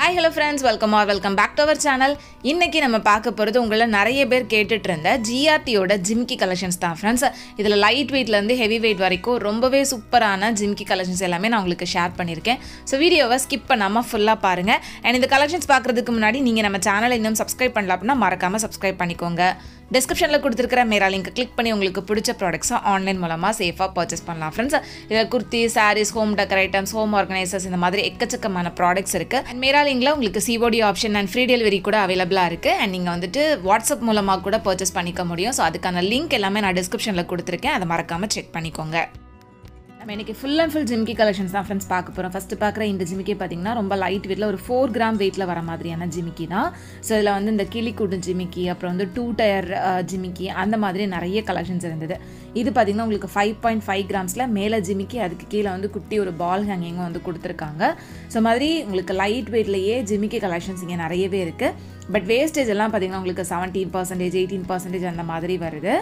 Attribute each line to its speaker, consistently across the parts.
Speaker 1: hi hello friends welcome or welcome back to our channel இன்னைக்கு நம்ம பார்க்க போகிறது உங்களை நிறைய பேர் கேட்டுட்டு இருந்த ஜிஆர்டியோட ஜிம்கி கலெக்ஷன்ஸ் தான் ஃப்ரெண்ட்ஸ் இதில் லைட் வெயிட்லேருந்து ஹெவி வெயிட் வரைக்கும் ரொம்பவே சூப்பரான ஜிம்கி கலெக்ஷன்ஸ் எல்லாமே நான் உங்களுக்கு ஷேர் பண்ணியிருக்கேன் ஸோ வீடியோவை ஸ்கிப் பண்ணாமல் ஃபுல்லாக பாருங்கள் அண்ட் இந்த கலெக்ஷன்ஸ் பார்க்குறதுக்கு முன்னாடி நீங்கள் நம்ம சேனலை இன்னும் சப்ஸ்கிரைப் பண்ணல அப்படின்னா மறக்காமல் சப்ஸ்கிரைப் பண்ணிக்கோங்க டிஸ்கிரிப்ஷனில் கொடுத்துருக்கிற மேரா லிங்க் கிளிக் பண்ணி உங்களுக்கு பிடிச்ச ப்ராடக்ட்ஸை ஆன்லைன் மூலமாக சேஃபாக பர்ச்சேஸ் பண்ணலாம் ஃப்ரெண்ட்ஸ் இதில் kurti sarees home decor items home organisers இந்த மாதிரி எக்கச்சக்கமான ப்ராடக்ட்ஸ் இருக்குது அண்ட் மேரா லிங்கில் உங்களுக்கு COD option and free delivery கூட அவைலபிளாக இருக்குது அண்ட் நீங்கள் வந்துட்டு வாட்ஸ்அப் மூலமாக கூட பர்ச்சேஸ் பண்ணிக்க முடியும் ஸோ அதுக்கான லிங்க் எல்லாமே நான் டிஸ்கிரிப்ஷனில் கொடுத்துருக்கேன் அதை மறக்காமல் செக் பண்ணிக்கோங்க நம்ம இன்னைக்கு ஃபுல் அண்ட் ஃபுல் ஜிம்கி கலெக்ஷன்ஸ் தான் ஃப்ரெண்ட்ஸ் பார்க்க போகிறோம் ஃபஸ்ட்டு பார்க்குற இந்த ஜிமிக்கி பார்த்தீங்கன்னா ரொம்ப லைட் வெயிட்டில் ஒரு ஃபோர் கிராம் வெயிட்டில் வர மாதிரியான ஜிமிக்கி தான் ஸோ இதில் வந்து இந்த கிளிக்கூடு ஜிமிக்கி அப்புறம் வந்து டூ டயர் ஜிமிக்கி அந்த மாதிரி நிறைய கலெக்ஷன்ஸ் இருந்தது இது பார்த்தீங்கன்னா உங்களுக்கு ஃபைவ் பாயிண்ட் ஃபைவ் கிராம்ஸில் மேலே ஜிமிக்கி அதுக்கு கீழே வந்து குட்டி ஒரு பால் ஹேங்கிங்கும் வந்து கொடுத்துருக்காங்க ஸோ மாதிரி உங்களுக்கு லைட் வெயிட்லேயே ஜிமிக்கி கலெக்ஷன்ஸ் இங்கே நிறையவே இருக்குது பட் வேஸ்டேஜ் எல்லாம் பார்த்தீங்கன்னா உங்களுக்கு செவன்டீன் பர்சன்டேஜ் எயிட்டீன் பர்சன்டேஜ் அந்த மாதிரி வருது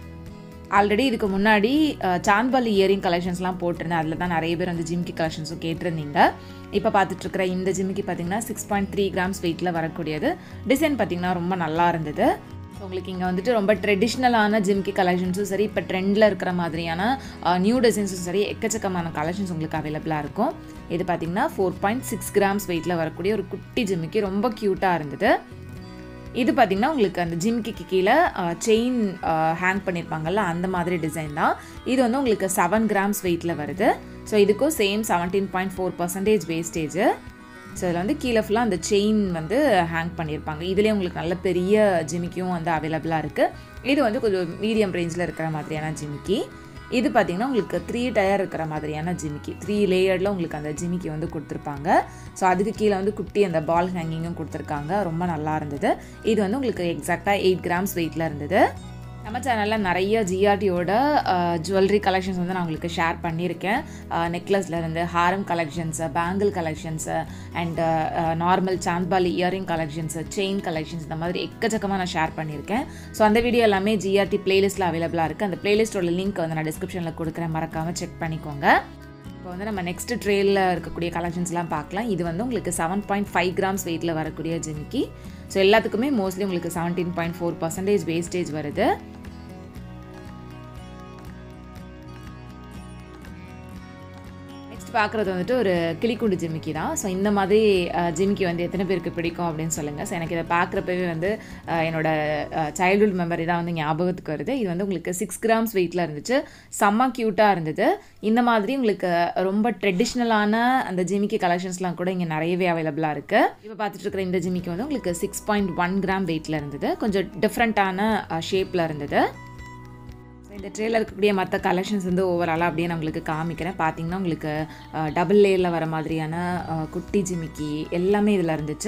Speaker 1: ஆல்ரெடி இதுக்கு முன்னாடி சாந்த்பாலி இயரிங் கலெக்ஷன்ஸ்லாம் போட்டிருந்தேன் அதில் தான் நிறைய பேர் வந்து ஜிம்கி கலெக்ஷன்ஸும் கேட்டிருந்தீங்க இப்போ பார்த்துட்டு இருக்கிற இந்த ஜிம்மிக்கு பார்த்தீங்கன்னா சிக்ஸ் பாயிண்ட் த்ரீ கிராம்ஸ் வெயிட்டில் வரக்கூடியது டிசைன் பார்த்தீங்கன்னா ரொம்ப நல்லா இருந்தது உங்களுக்கு இங்கே வந்துட்டு ரொம்ப ட்ரெடிஷ்னலான ஜிம்கி கலெக்ஷன்ஸும் சரி இப்போ ட்ரெண்டில் இருக்கிற மாதிரியான நியூ டிசைன்ஸும் சரி எக்கச்சக்கமான கலெக்ஷன்ஸ் உங்களுக்கு அவைலபிளாக இருக்கும் இது பார்த்தீங்கன்னா ஃபோர் பாயிண்ட் சிக்ஸ் கிராம்ஸ் வெயிட்டில் வரக்கூடிய ஒரு குட்டி ஜிம்மிக்கு ரொம்ப க்யூட்டாக இருந்தது இது பார்த்திங்கன்னா உங்களுக்கு அந்த ஜிம்கிக்கு கீழே செயின் ஹேங் பண்ணியிருப்பாங்கல்ல அந்த மாதிரி டிசைன் தான் இது வந்து உங்களுக்கு செவன் கிராம்ஸ் வெயிட்டில் வருது ஸோ இதுக்கும் same seventeen point four percentage wastage so இதில் வந்து கீழே ஃபுல்லாக அந்த செயின் வந்து ஹேங் பண்ணியிருப்பாங்க இதுலேயே உங்களுக்கு நல்ல பெரிய ஜிமிக்கியும் வந்து அவைலபிளாக இருக்குது இது வந்து கொஞ்சம் மீடியம் ரேஞ்சில் இருக்கிற மாதிரியான ஜிமிக்கி இது பார்த்திங்கன்னா உங்களுக்கு த்ரீ டயர் இருக்கிற மாதிரியான ஜிமிக்கி த்ரீ லேயர்டில் உங்களுக்கு அந்த ஜிமிக்கி வந்து கொடுத்துருப்பாங்க ஸோ அதுக்கு கீழே வந்து குட்டி அந்த பால் ஹேங்கிங்கும் கொடுத்துருக்காங்க ரொம்ப நல்லா இருந்தது இது வந்து உங்களுக்கு எக்ஸாக்டாக எயிட் கிராம்ஸ் வெயிட்டில் இருந்தது நம்ம சேனலில் நிறைய ஜிஆர்டியோட ஜுவல்லரி கலெக்ஷன்ஸ் வந்து நான் உங்களுக்கு ஷேர் பண்ணியிருக்கேன் நெக்லஸ்லேருந்து ஹாரம் collections bangle collections and normal சாந்த்பாலி இயரிங் கலெக்ஷன்ஸு செயின் கலெக்ஷன்ஸ் இந்த மாதிரி எக்கச்சக்கமாக நான் ஷேர் பண்ணியிருக்கேன் ஸோ அந்த வீடியோ எல்லாமே ஜிஆர்டி பிளேலிஸ்ட்டில் அவைலபிளாக இருக்குது அந்த பிளேலிஸ்ட்டோட லிங்க் வந்து நான் டிஸ்கிரிப்ஷனில் கொடுக்குறேன் மறக்காமல் செக் பண்ணிக்கோங்க இப்போ வந்து நம்ம நெக்ஸ்ட் ட்ரேயில் இருக்கக்கூடிய கலெக்ஷன்ஸ்லாம் பார்க்கலாம் இது வந்து உங்களுக்கு செவன் பாயிண்ட் ஃபைவ் கிராம்ஸ் வெயிட்டில் வரக்கூடிய ஜிமிக்கி ஸோ எல்லாத்துக்குமே மோஸ்ட்லி உங்களுக்கு seventeen point four percentage wastage வருது பார்க்குறது வந்துட்டு ஒரு கிளிக்குண்டு ஜிமிக்கி தான் ஸோ இந்த மாதிரி ஜிமிக்கி வந்து எத்தனை பேருக்கு பிடிக்கும் அப்படின்னு சொல்லுங்கள் ஸோ எனக்கு இதை பார்க்குறப்பவே வந்து என்னோட சைல்டுஹுட் மெமரி தான் வந்து ஞாபகத்துக்கு வருது இது வந்து உங்களுக்கு சிக்ஸ் கிராம்ஸ் வெயிட்டில் இருந்துச்சு செம்ம க்யூட்டாக இருந்தது இந்த மாதிரி உங்களுக்கு ரொம்ப ட்ரெடிஷ்னலான அந்த ஜிமிக்கி கலெக்ஷன்ஸ்லாம் கூட இங்கே நிறையவே அவைலபிளாக இருக்குது இப்போ பார்த்துட்டு இருக்கிற இந்த ஜிமிக்கி வந்து உங்களுக்கு சிக்ஸ் பாயிண்ட் ஒன் கிராம் வெயிட்டில் இருந்தது கொஞ்சம் டிஃப்ரெண்ட்டான ஷேப்பில் இருந்தது இந்த ட்ரேல இருக்கக்கூடிய மற்ற கலெக்ஷன்ஸ் வந்து ஓவராலாக அப்படியே நான் உங்களுக்கு காமிக்கிறேன் பார்த்தீங்கன்னா உங்களுக்கு டபுள் லேயரில் வர மாதிரியான குட்டி ஜிமிக்கி எல்லாமே இதில் இருந்துச்சு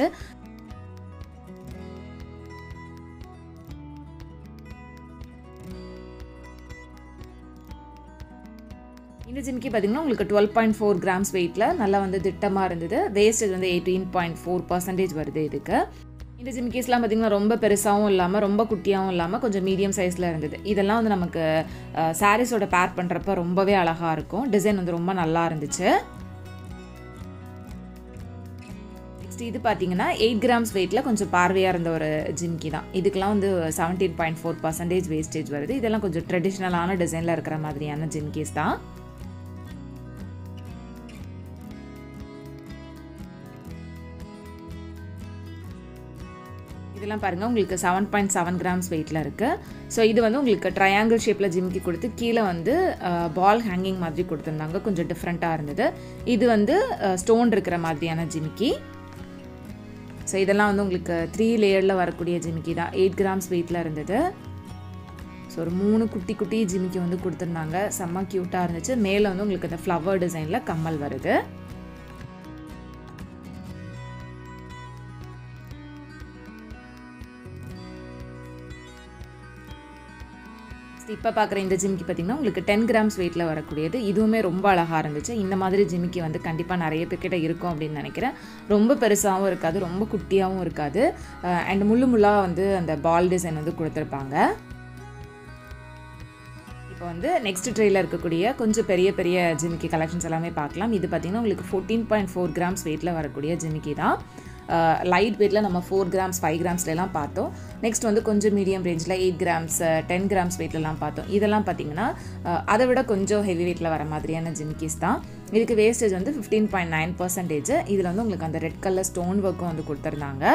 Speaker 1: இந்த ஜிமிக்கி பார்த்தீங்கன்னா உங்களுக்கு டுவெல் பாயிண்ட் ஃபோர் கிராம்ஸ் வெயிட்டில் நல்லா வந்து திட்டமாக இருந்தது வேஸ்டேஜ் வந்து எயிட்டீன் பாயிண்ட் ஃபோர் பர்சன்டேஜ் வருது இதுக்கு இந்த ஜிமிக்கீஸ்லாம் பார்த்திங்கன்னா ரொம்ப பெருசாகவும் இல்லாமல் ரொம்ப குட்டியாகவும் இல்லாமல் கொஞ்சம் மீடியம் சைஸில் இருந்தது இதெல்லாம் வந்து நமக்கு சாரீஸோட பேர் பண்ணுறப்ப ரொம்பவே அழகாக இருக்கும் டிசைன் வந்து ரொம்ப நல்லா இருந்துச்சு நெக்ஸ்ட் இது பார்த்தீங்கன்னா எயிட் கிராம்ஸ் வெயிட்டில் கொஞ்சம் பார்வையாக இருந்த ஒரு ஜிம்கி தான் இதுக்கெலாம் வந்து seventeen point four percentage wastage வருது இதெல்லாம் கொஞ்சம் ட்ரெடிஷ்னலான டிசைனில் இருக்கிற மாதிரியான ஜிம்கீஸ் தான் இதெல்லாம் பாருங்கள் உங்களுக்கு செவன் பாயிண்ட் செவன் கிராம்ஸ் வெயிட்டில் இருக்குது ஸோ இது வந்து உங்களுக்கு ட்ரையாங்கிள் ஷேப்பில் ஜிம்கி கொடுத்து கீழே வந்து பால் ஹேங்கிங் மாதிரி கொடுத்துருந்தாங்க கொஞ்சம் டிஃப்ரெண்ட்டாக இருந்தது இது வந்து ஸ்டோன் இருக்கிற மாதிரியான ஜிமிக்கி ஸோ இதெல்லாம் வந்து உங்களுக்கு த்ரீ லேயரில் வரக்கூடிய ஜிமிக்கி தான் எயிட் கிராம்ஸ் வெயிட்டில் இருந்தது ஸோ ஒரு மூணு குட்டி குட்டி ஜிமிக்கி வந்து கொடுத்துருந்தாங்க செம்ம க்யூட்டாக இருந்துச்சு மேலே வந்து உங்களுக்கு இந்த ஃப்ளவர் டிசைனில் கம்மல் வருது இப்போ பார்க்குற இந்த ஜிமிக்கி பார்த்திங்கன்னா உங்களுக்கு டென் கிராம்ஸ் வெயிட்டில் வரக்கூடியது இதுவுமே ரொம்ப அழகாக இருந்துச்சு இந்த மாதிரி ஜிமிக்கி வந்து கண்டிப்பாக நிறைய பேர்கிட்ட இருக்கும் அப்படின்னு நினைக்கிறேன் ரொம்ப பெருசாகவும் இருக்காது ரொம்ப குட்டியாகவும் இருக்காது அண்ட் முள்ளு முள்ளாக வந்து அந்த பால் டிசைன் வந்து கொடுத்துருப்பாங்க இப்போ வந்து நெக்ஸ்ட் ட்ரேயில் இருக்கக்கூடிய கொஞ்சம் பெரிய பெரிய ஜிமிக்கி கலெக்ஷன்ஸ் எல்லாமே பார்க்கலாம் இது பார்த்திங்கன்னா உங்களுக்கு ஃபோர்டீன் பாயிண்ட் ஃபோர் கிராம்ஸ் வெயிட்டில் வரக்கூடிய ஜிமிக்கி தான் லைட் வெயிட்டில் நம்ம ஃபோர் கிராம்ஸ் ஃபைவ் கிராம்ஸ்லாம் பார்த்தோம் நெக்ஸ்ட் வந்து கொஞ்சம் மீடியம் ரேஞ்சில் எயிட் கிராம்ஸ் டென் கிராம்ஸ் வெயிட்லலாம் பார்த்தோம் இதெல்லாம் பார்த்தீங்கன்னா அஹ், அதை விட கொஞ்சம் ஹெவி வெயிட்டில் வர மாதிரியான ஜிமிக்கிஸ் தான் இதுக்கு வேஸ்டேஜ் வந்து ஃபிஃப்டீன் பாயிண்ட் நைன் பர்சன்டேஜ் இதில் வந்து உங்களுக்கு அந்த ரெட் கலர் ஸ்டோன் ஒர்க்கும் வந்து கொடுத்துருந்தாங்க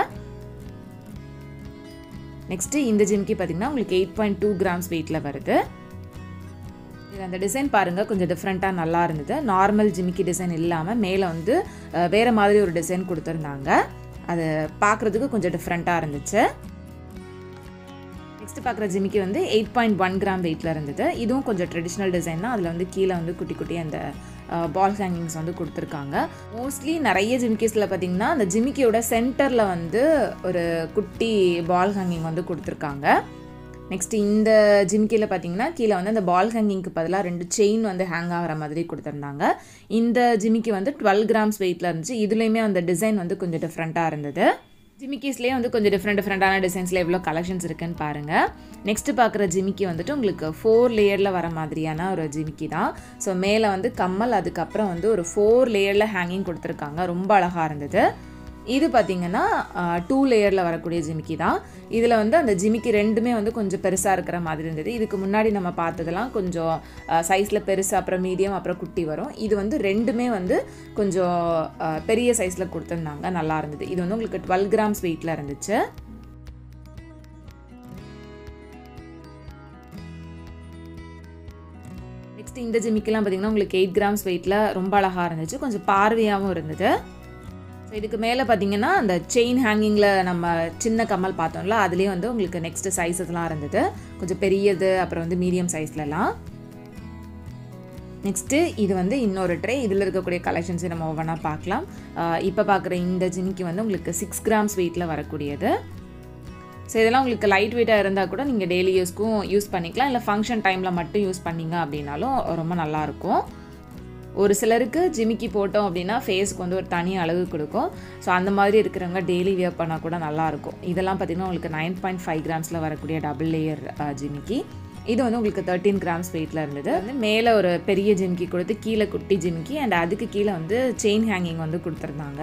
Speaker 1: நெக்ஸ்ட்டு இந்த ஜிம்கி பார்த்தீங்கன்னா உங்களுக்கு எயிட் பாயிண்ட் டூ கிராம்ஸ் வெயிட்டில் வருது இதில் அந்த டிசைன் பாருங்கள் கொஞ்சம் டிஃப்ரெண்ட்டாக நல்லா இருந்தது நார்மல் ஜிமிக்கி டிசைன் இல்லாமல் மேலே வந்து அஹ், வேறு மாதிரி ஒரு டிசைன் கொடுத்துருந்தாங்க அது பார்க்குறதுக்கு கொஞ்சம் டிஃப்ரெண்ட்டாக இருந்துச்சு நெக்ஸ்ட் பார்க்குற ஜிமிக்கி வந்து எயிட் பாயிண்ட் ஒன் கிராம் வெயிட்டில் இருந்தது இதுவும் கொஞ்சம் ட்ரெடிஷ்னல் டிசைன் தான் அதில் வந்து கீழே வந்து குட்டி குட்டி அந்த பால் ஹேங்கிங்ஸ் வந்து கொடுத்துருக்காங்க மோஸ்ட்லி நிறைய ஜிமிக்கிஸில் பார்த்தீங்கன்னா அந்த ஜிமிக்கியோட சென்டரில் வந்து ஒரு குட்டி பால் ஹேங்கிங் வந்து கொடுத்துருக்காங்க நெக்ஸ்ட் இந்த ஜிமிக்கியில் பார்த்தீங்கன்னா கீழே வந்து அந்த பால் ஹேங்கிங்க்கு பதிலாக ரெண்டு செயின் வந்து ஹேங் ஆகிற மாதிரி கொடுத்துருந்தாங்க இந்த ஜிமிக்கி வந்து டுவெல் கிராம்ஸ் வெயிட்டில் இருந்துச்சு இதுலேயுமே அந்த டிசைன் வந்து கொஞ்சம் டிஃப்ரெண்ட்டாக இருந்தது ஜிமிக்கிஸ்லேயே வந்து கொஞ்சம் டிஃப்ரெண்ட் டிஃப்ரெண்ட்டான டிசைன்ஸில் எவ்வளோ கலெக்ஷன்ஸ் இருக்குன்னு பாருங்கள் நெக்ஸ்ட்டு பார்க்குற ஜிமிக்கி வந்துட்டு உங்களுக்கு ஃபோர் லேயரில் வர மாதிரியான ஒரு ஜிமிக்கி தான் ஸோ மேலே வந்து கம்மல் அதுக்கப்புறம் வந்து ஒரு ஃபோர் லேயரில் ஹேங்கிங் கொடுத்துருக்காங்க ரொம்ப அழகாக இருந்தது இது பார்த்தீங்கன்னா டூ லேயரில் வரக்கூடிய ஜிமிக்கி தான் இதில் வந்து அந்த ஜிமிக்கி ரெண்டுமே வந்து கொஞ்சம் பெருசாக இருக்கிற மாதிரி இருந்தது இதுக்கு முன்னாடி நம்ம பார்த்ததெல்லாம் கொஞ்சம் சைஸில் பெருசு அப்புறம் மீடியம் அப்புறம் குட்டி வரும் இது வந்து ரெண்டுமே வந்து கொஞ்சம் அஹ், பெரிய சைஸில் கொடுத்துருந்தாங்க நல்லா இருந்தது இது வந்து உங்களுக்கு டுவெல் கிராம்ஸ் வெயிட்டில் இருந்துச்சு நெக்ஸ்ட் இந்த ஜிமிக்கெல்லாம் பார்த்தீங்கன்னா உங்களுக்கு எயிட் கிராம்ஸ் வெயிட்டில் ரொம்ப அழகாக இருந்துச்சு கொஞ்சம் பார்வையாகவும் இருந்தது ஸோ இதுக்கு மேலே பார்த்தீங்கன்னா அந்த செயின் ஹேங்கிங்கில் நம்ம சின்ன கம்மல் பார்த்தோம்ல அதுலேயே வந்து உங்களுக்கு நெக்ஸ்ட் சைஸஸ்லாம் இருந்தது கொஞ்சம் பெரியது அப்புறம் வந்து மீடியம் சைஸ்லலாம் நெக்ஸ்ட்டு இது வந்து இன்னொரு ட்ரே இதில் இருக்கக்கூடிய கலெக்ஷன்ஸை நம்ம ஒவ்வொன்றா பார்க்கலாம் இப்போ பார்க்குற இந்த ஜிமிக்கி வந்து உங்களுக்கு சிக்ஸ் கிராம்ஸ் வெயிட்டில் வரக்கூடியது ஸோ இதெல்லாம் உங்களுக்கு லைட் வெயிட்டாக இருந்தால் கூட நீங்கள் டெய்லி யூஸ்க்கும் யூஸ் பண்ணிக்கலாம் இல்லை ஃபங்க்ஷன் டைமில் மட்டும் யூஸ் பண்ணீங்க அப்படின்னாலும் ரொம்ப நல்லாயிருக்கும் ஒரு சிலருக்கு ஜிமிக்கி போட்டோம் அப்படின்னா ஃபேஸ்க்கு வந்து ஒரு தனி அழகு கொடுக்கும் ஸோ அந்த மாதிரி இருக்கிறவங்க டெய்லி வியர் பண்ணால் கூட நல்லாயிருக்கும் இதெல்லாம் பார்த்திங்கன்னா உங்களுக்கு நைன் பாயிண்ட் ஃபைவ் கிராம்ஸில் வரக்கூடிய டபுள் லேயர் ஜிமிக்கி இது வந்து உங்களுக்கு தேர்ட்டீன் கிராம்ஸ் வெயிட்டில் இருந்தது வந்து மேலே ஒரு பெரிய ஜிமிக்கி கொடுத்து கீழே குட்டி ஜிமிக்கி அண்ட் அதுக்கு கீழே வந்து செயின் ஹேங்கிங் வந்து கொடுத்துருந்தாங்க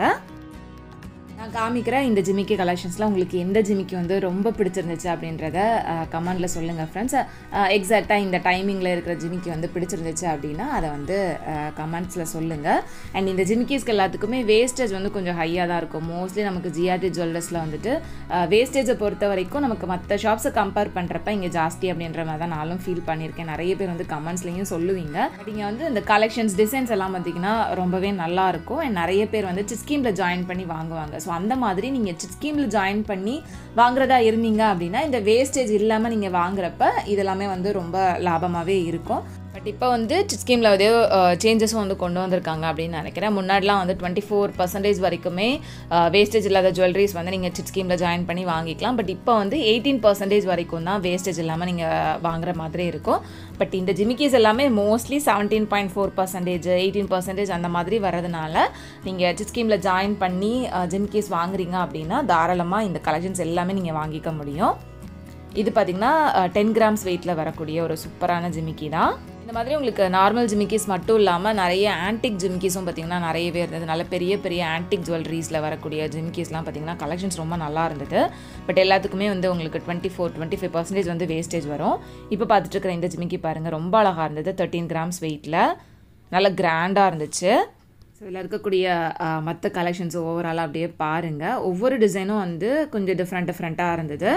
Speaker 1: நான் காமிக்கிற இந்த ஜிமிக்கி கலெக்ஷன்ஸில் உங்களுக்கு எந்த ஜிமிக்கி வந்து ரொம்ப பிடிச்சிருந்துச்சு அப்படின்றத கமெண்டில் சொல்லுங்கள் ஃப்ரெண்ட்ஸ் எக்ஸாக்டாக இந்த டைமிங்கில் இருக்கிற ஜிமிக்கி வந்து பிடிச்சிருந்துச்சு அப்படின்னா அதை வந்து கமெண்ட்ஸில் சொல்லுங்கள் அண்ட் இந்த ஜிமிக்கிஸ்க்கு எல்லாத்துக்குமே வேஸ்டேஜ் வந்து கொஞ்சம் ஹையாக தான் இருக்கும் மோஸ்ட்லி நமக்கு ஜிஆர்டி ஜுவல்லர்ஸில் வந்துட்டு வேஸ்டேஜை பொறுத்த வரைக்கும் நமக்கு மற்ற ஷாப்ஸை கம்பேர் பண்ணுறப்ப இங்கே ஜாஸ்தி அப்படின்ற மாதிரி தான் நானும் ஃபீல் பண்ணியிருக்கேன் நிறைய பேர் வந்து கமெண்ட்ஸ்லேயும் சொல்லுவீங்க பட் இங்கே வந்து இந்த கலெக்ஷன்ஸ் டிசைன்ஸ் எல்லாம் பார்த்தீங்கன்னா ரொம்பவே நல்லா இருக்கும் அண்ட் நிறைய பேர் வந்து சிஸ்கீமில் ஜாயின் பண்ணி வாங்குவாங்க ஸோ அந்த மாதிரி நீங்கள் சிஸ்கீமில் ஜாயின் பண்ணி வாங்குறதா இருந்தீங்க அப்படின்னா இந்த வேஸ்டேஜ் இல்லாமல் நீங்கள் வாங்குறப்ப இதெல்லாமே வந்து ரொம்ப லாபமாகவே இருக்கும் பட் இப்போ வந்து ஸ்கீமில் வந்து சேஞ்சஸும் வந்து கொண்டு வந்திருக்காங்க அப்படின்னு நினைக்கிறேன் முன்னாடிலாம் வந்து டுவெண்ட்டி ஃபோர் பர்சன்டேஜ் வரைக்குமே வேஸ்டேஜ் இல்லாத ஜுவல்லரிஸ் வந்து நீங்கள் சிட் ஸ்கீமில் ஜாயின் பண்ணி வாங்கிக்கலாம் பட் இப்போ வந்து எயிட்டீன் பர்சன்டேஜ் வரைக்கும் தான் வேஸ்டேஜ் இல்லாமல் நீங்கள் வாங்குற மாதிரி இருக்கும் பட் இந்த ஜிமிக்கிஸ் எல்லாமே mostly seventeen point four percentage eighteen percentage அந்த மாதிரி வரதுனால நீங்கள் சிட் ஸ்கீமில் ஜாயின் பண்ணி ஜிமிக்கிஸ் வாங்குறீங்க அப்படின்னா தாராளமாக இந்த கலெக்ஷன்ஸ் எல்லாமே நீங்கள் வாங்கிக்க முடியும் இது பார்த்திங்கன்னா டென் கிராம்ஸ் வெயிட்டில் வரக்கூடிய ஒரு சூப்பரான ஜிமிக்கி தான் இந்த மாதிரி உங்களுக்கு நார்மல் ஜிமிக்கிஸ் மட்டும் இல்லாமல் நிறைய ஆன்டிக் ஜிமிக்கிஸும் பார்த்திங்கன்னா நிறையவே இருந்தது நல்ல பெரிய பெரிய ஆன்டிக் ஜுவல்லரிஸில் வரக்கூடிய ஜிமிக்கிஸ்லாம் பார்த்திங்கன்னா கலெக்ஷன்ஸ் ரொம்ப நல்லா இருந்தது பட் எல்லாத்துக்குமே வந்து உங்களுக்கு twenty four twenty five percentage வந்து வேஸ்டேஜ் வரும் இப்போ பார்த்துட்டு இருக்கிற இந்த ஜிமிக்கி பாருங்கள் ரொம்ப அழகாக இருந்தது தேர்ட்டீன் கிராம்ஸ் வெயிட்டில் நல்ல கிராண்டாக இருந்துச்சு ஸோ இதில் இருக்கக்கூடிய மற்ற கலெக்ஷன்ஸ் ஓவராலாக அப்படியே பாருங்கள் ஒவ்வொரு டிசைனும் வந்து கொஞ்சம் டிஃப்ரெண்ட் டிஃப்ரெண்ட்டாக இருந்தது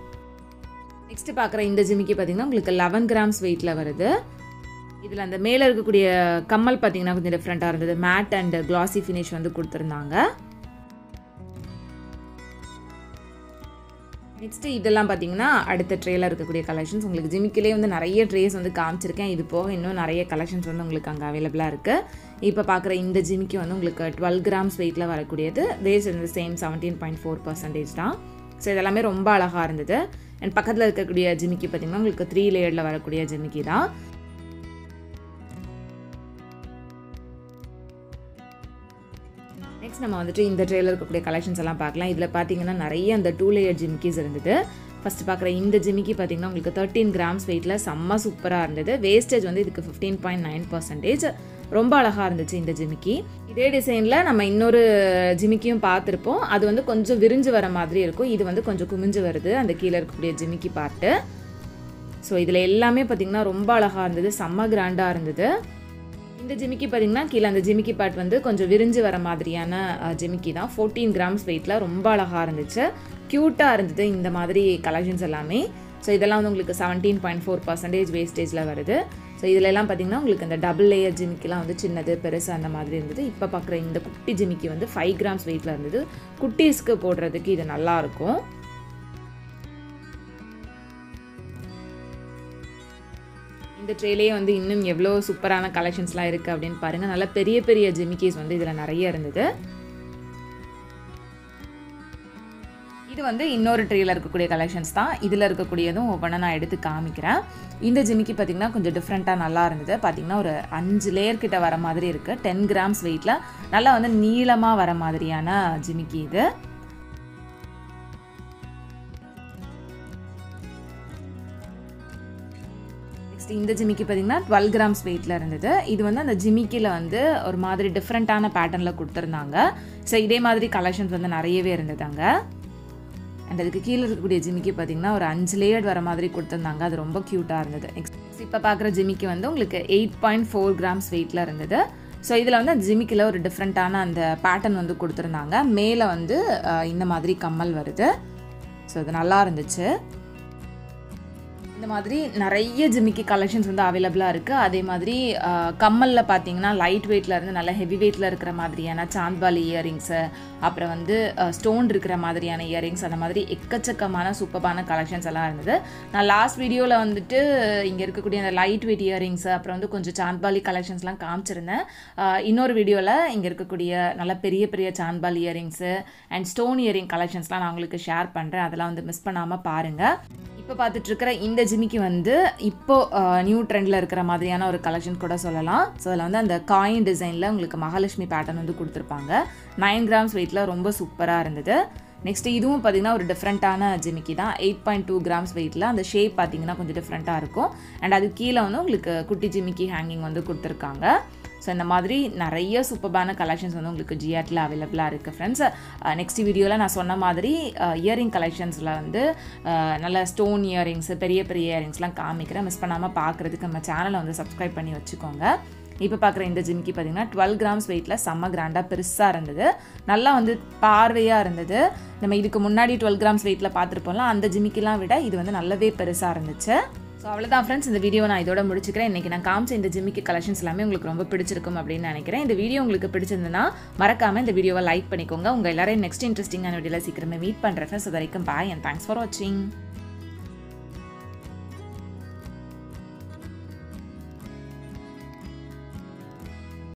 Speaker 1: நெக்ஸ்ட் பார்க்குற இந்த ஜிமிக்கி பார்த்தீங்கன்னா உங்களுக்கு லெவன் கிராம்ஸ் வெயிட்டில் வருது இதில் அந்த மேலே இருக்கக்கூடிய கம்மல் பார்த்தீங்கன்னா கொஞ்சம் டிஃப்ரெண்ட்டாக இருந்தது மேட் அண்ட் கிளாசி ஃபினிஷ் வந்து கொடுத்துருந்தாங்க நெக்ஸ்ட்டு இதெல்லாம் பார்த்தீங்கன்னா அடுத்த ட்ரேயில் இருக்கக்கூடிய கலெக்ஷன்ஸ் உங்களுக்கு ஜிமிக்கிலே வந்து நிறைய ட்ரேஸ் வந்து காமிச்சிருக்கேன் இது போக இன்னும் நிறைய கலெக்ஷன்ஸ் வந்து உங்களுக்கு அங்கே அவைலபிளாக இருக்குது இப்போ பார்க்குற இந்த ஜிமிக்கி வந்து உங்களுக்கு டுவெல் கிராம்ஸ் வெயிட்டில் வரக்கூடியது வேஸ்ட் வந்து same seventeen point four percentage தான் ஸோ இதெல்லாமே ரொம்ப அழகாக இருந்தது அண்ட் பக்கத்தில் இருக்கக்கூடிய ஜிமிக்கி பார்த்திங்கன்னா உங்களுக்கு த்ரீ லேயரில் வரக்கூடிய ஜிமிக்கி தான் நெக்ஸ்ட் நம்ம வந்துட்டு இந்த ட்ரேல இருக்கக்கூடிய கலெக்ஷன்ஸ் எல்லாம் பார்க்கலாம் இதில் பார்த்தீங்கன்னா நிறைய அந்த டூ லேயர் ஜிமிக்கிஸ் இருந்தது ஃபஸ்ட்டு பார்க்குற இந்த ஜிமிக்கி பார்த்தீங்கன்னா உங்களுக்கு தேர்ட்டீன் கிராம்ஸ் வெயிட்டில் செம்ம சூப்பராக இருந்தது வேஸ்டேஜ் வந்து இதுக்கு ஃபிஃப்டீன் பாயிண்ட் நைன் பர்சன்டேஜ் ரொம்ப அழகாக இருந்துச்சு இந்த ஜிமிக்கி இதே டிசைனில் நம்ம இன்னொரு ஜிமிக்கியும் பார்த்துருப்போம் அது வந்து கொஞ்சம் விரிஞ்சு வர மாதிரி இருக்கும் இது வந்து கொஞ்சம் குமிஞ்சு வருது அந்த கீழே இருக்கக்கூடிய ஜிமிக்கி பார்ட்டு ஸோ இதில் எல்லாமே பார்த்திங்கன்னா ரொம்ப அழகாக இருந்தது செம்ம கிராண்டாக இருந்தது இந்த ஜிமிக்கி பார்த்திங்கன்னா கீழே அந்த ஜிமிக்கி பார்ட் வந்து கொஞ்சம் விரிஞ்சு வர மாதிரியான அஹ், ஜிமிக்கி தான் ஃபோர்டீன் கிராம்ஸ் வெயிட்டில் ரொம்ப அழகாக இருந்துச்சு க்யூட்டாக இருந்தது இந்த மாதிரி கலெக்ஷன்ஸ் எல்லாமே ஸோ இதெல்லாம் வந்து உங்களுக்கு செவன்டீன் பாயிண்ட் ஃபோர் பர்சன்டேஜ் வேஸ்டேஜில் வருது ஸோ இதில் எல்லாம் பார்த்தீங்கன்னா உங்களுக்கு இந்த டபுள் லேயர் ஜிமிக்கிலாம் வந்து சின்னது பெருசு அந்த மாதிரி இருந்தது இப்போ பார்க்குற இந்த குட்டி ஜிமிக்கி வந்து ஃபைவ் கிராம்ஸ் வெயிட்டில் இருந்தது குட்டீஸ்க்கு போடுறதுக்கு இது நல்லாயிருக்கும் இந்த ட்ரேலேயே வந்து இன்னும் எவ்வளோ சூப்பரான கலெக்ஷன்ஸ்லாம் இருக்குது அப்படின்னு பாருங்கள் நல்ல பெரிய பெரிய ஜிமிக்கிஸ் வந்து இதில் நிறைய இருந்தது இது வந்து இன்னொரு ட்ரீல இருக்கக்கூடிய கலெக்ஷன்ஸ் தான் இதில் இருக்கக்கூடியதும் ஒவ்வொன்றா நான் எடுத்து காமிக்கிறேன் இந்த ஜிமிக்கி பார்த்திங்கன்னா கொஞ்சம் டிஃப்ரெண்ட்டாக நல்லா இருந்தது பார்த்திங்கன்னா ஒரு அஞ்சு லேயர் கிட்ட வர மாதிரி இருக்குது டென் கிராம்ஸ் வெயிட்டில் நல்லா வந்து நீளமாக வர மாதிரியான ஜிமிக்கி இது நெக்ஸ்ட் இந்த ஜிமிக்கி பார்த்தீங்கன்னா டுவெல் கிராம்ஸ் வெயிட்டில் இருந்தது இது வந்து அந்த ஜிமிக்கியில் வந்து ஒரு மாதிரி டிஃப்ரெண்ட்டான பேட்டர்னில் கொடுத்துருந்தாங்க ஸோ இதே மாதிரி கலெக்ஷன்ஸ் வந்து நிறையவே இருந்தது அங்கே அண்ட் அதுக்கு கீழே இருக்கக்கூடிய ஜிமிக்கி பார்த்தீங்கன்னா ஒரு அஞ்சு லேயர்ட் வர மாதிரி கொடுத்துருந்தாங்க அது ரொம்ப க்யூட்டாக இருந்தது நெக்ஸ்ட் இப்போ பார்க்குற ஜிமிக்கி வந்து உங்களுக்கு எயிட் பாயிண்ட் ஃபோர் கிராம்ஸ் வெயிட்டில் இருந்தது ஸோ இதில் வந்து அந்த ஜிமிக்கில் ஒரு டிஃப்ரெண்ட்டான அந்த பேட்டர்ன் வந்து கொடுத்துருந்தாங்க மேலே வந்து அஹ், இந்த மாதிரி கம்மல் வருது ஸோ இது நல்லா இருந்துச்சு இந்த மாதிரி நிறைய ஜிமிக்கி கலெக்ஷன்ஸ் வந்து அவைலபிளாக இருக்குது அதே மாதிரி கம்மலில் பார்த்தீங்கன்னா லைட் வெயிட்டில் இருந்து நல்ல ஹெவி வெயிட்டில் இருக்கிற மாதிரியான சாந்த்பாலி இயரிங்ஸு அப்புறம் வந்து ஸ்டோன் இருக்கிற மாதிரியான இயரிங்ஸ் அந்த மாதிரி எக்கச்சக்கமான சூப்பரான கலெக்ஷன்ஸ் எல்லாம் இருந்தது நான் லாஸ்ட் வீடியோவில் வந்துட்டு இங்கே இருக்கக்கூடிய அந்த லைட் வெயிட் இயரிங்ஸ் அப்புறம் வந்து கொஞ்சம் சாந்த்பாலி கலெக்ஷன்ஸ்லாம் காமிச்சிருந்தேன் அஹ், இன்னொரு வீடியோவில் இங்கே இருக்கக்கூடிய நல்ல பெரிய பெரிய சாந்த்பால் இயரிங்ஸு அண்ட் ஸ்டோன் இயரிங் கலெக்ஷன்ஸ்லாம் நான் உங்களுக்கு ஷேர் பண்ணுறேன் அதெல்லாம் வந்து மிஸ் பண்ணாமல் பாருங்கள் இப்போ பார்த்துட்டு இருக்கிற இந்த ஜிமிக்கி வந்து இப்போ நியூ ட்ரெண்டில் இருக்கிற மாதிரியான ஒரு கலெக்ஷன் கூட சொல்லலாம் ஸோ அதில் வந்து அந்த காயின் டிசைனில் உங்களுக்கு மகாலட்சுமி பேட்டர்ன் வந்து கொடுத்துருப்பாங்க நைன் கிராம்ஸ் வெயிட்டில் ரொம்ப சூப்பராக இருந்தது நெக்ஸ்ட் இதுவும் பார்த்தீங்கன்னா ஒரு டிஃப்ரெண்ட்டான ஜிமிக்கி தான் எயிட் பாயிண்ட் டூ கிராம்ஸ் வெயிட்டில் அந்த ஷேப் பார்த்தீங்கன்னா கொஞ்சம் டிஃப்ரெண்ட்டாக இருக்கும் அண்ட் அது கீழே வந்து உங்களுக்கு குட்டி ஜிமிக்கி ஹேங்கிங் வந்து கொடுத்துருக்காங்க ஸோ இந்த மாதிரி நிறைய சூப்பரான கலெக்ஷன்ஸ் வந்து உங்களுக்கு ஜிஆர்டியில் அவைலபிளாக இருக்குது ஃப்ரெண்ட்ஸ் நெக்ஸ்ட் வீடியோவில் நான் சொன்ன மாதிரி இயரிங் கலெக்ஷன்ஸில் வந்து அஹ், நல்ல ஸ்டோன் இயரிங்ஸ் பெரிய பெரிய இயரிங்ஸ்லாம் காமிக்கிறேன் மிஸ் பண்ணாமல் பார்க்குறதுக்கு நம்ம சேனலை வந்து சப்ஸ்கிரைப் பண்ணி வச்சுக்கோங்க இப்போ பார்க்குற இந்த ஜிமிக்கி பார்த்தீங்கன்னா டுவெல் கிராம்ஸ் வெயிட்டில் செம்ம கிராண்டாக பெருசாக இருந்தது நல்லா வந்து பார்வையாக இருந்தது நம்ம இதுக்கு முன்னாடி டுவெல் கிராம்ஸ் வெயிட்டில் பார்த்துருப்போம்ல அந்த ஜிமிக்கிலாம் விட இது வந்து நல்லாவே பெருசாக இருந்துச்சு ஸோ அவ்வளோதான் ஃப்ரெண்ட்ஸ் இந்த வீடியோ நான் இதோட முடிச்சுக்கிறேன் இன்றைக்கி நான் காமிச்ச இந்த ஜிமிக்கி கலெக்ஷன்ஸ் எல்லாமே உங்களுக்கு ரொம்ப பிடிச்சிருக்கும் அப்படின்னு நினைக்கிறேன் இந்த வீடியோ உங்களுக்கு பிடிச்சிருந்ததுன்னா மறக்காமல் இந்த வீடியோவை லைக் பண்ணிக்கோங்க உங்கள் எல்லாரையும் நெக்ஸ்ட் இன்ட்ரெஸ்டிங்கான வீடியோவில் சீக்கிரமே மீட் பண்ணுறேன் ஃப்ரெண்ட்ஸ் அது வரைக்கும் பாய் அண்ட் தேங்க்ஸ் ஃபார் வாட்சிங்